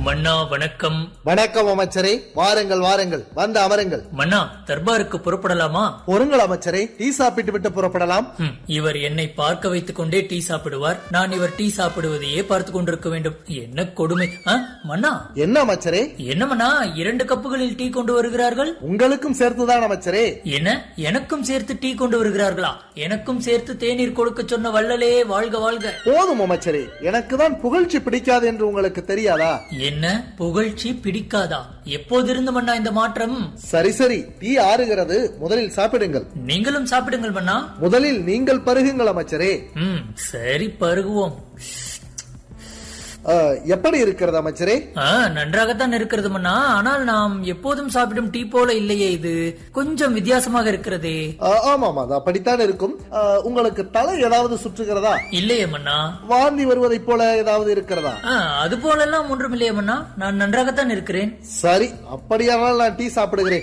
மன்னா வணக்கம் வணக்கம் அமைச்சரே வாருங்கள் வாருங்கள் வந்து அமருங்கள் மன்னா தர்பாருக்கு புறப்படலாமா பொருங்கள் அமைச்சரே டீ சாப்பிட்டு விட்டு புறப்படலாம் ஹம், இவர் என்னை பார்க்க வைத்துக் கொண்டே டீ சாப்பிடுவார் நான் இவர் டீ சாப்பிடுவதையே பார்த்து கொண்டிருக்க வேண்டும் என்ன கொடுமை ஆ, மன்னா என்ன அமைச்சரே என்ன மன்னா இரண்டு கப்புகளில் டீ கொண்டு வருகிறார்கள் உங்களுக்கும் சேர்த்துதான் அமைச்சரே என்ன எனக்கும் சேர்த்து டீ கொண்டு வருகிறார்களா எனக்கும் சேர்த்து தேநீர் கொடுக்க சொன்ன வள்ளலே வாழ்க வாழ்க போதும் அமைச்சரே எனக்கு தான் புகழ்ச்சி பிடிக்காது என்று உங்களுக்கு தெரியாதா என்ன புகழ்ச்சி பிடிக்காதா எப்போதிருந்து மன்னா இந்த மாற்றம் சரி சரி டீ ஆறுகிறது முதலில் சாப்பிடுங்கள் நீங்களும் சாப்பிடுங்கள் மன்னா முதலில் நீங்கள் பருகுங்கள் அமைச்சரே ம் சரி பருகுவோம் ஆ, எப்படி இருக்கிறது அமைச்சரே ஆ, நன்றாகத்தான் இருக்கிறது மன்னா ஆனால் நாம் எப்போதும் சாப்பிடும் டீ போல இல்லையே இது கொஞ்சம் வித்தியாசமாக இருக்கிறதே ஆ, ஆமாம் அது அப்படித்தான் இருக்கும் ஆ, உங்களுக்கு தலை ஏதாவது சுற்றுகிறதா இல்லையே மன்னா வாந்தி வருவதைப் போல ஏதாவது இருக்கிறதா ஆ, அது போலெல்லாம் ஒன்றும் இல்லையே மன்னா நான் நன்றாகத்தான் இருக்கிறேன் சரி அப்படியானால் நான் டீ சாப்பிடுகிறேன்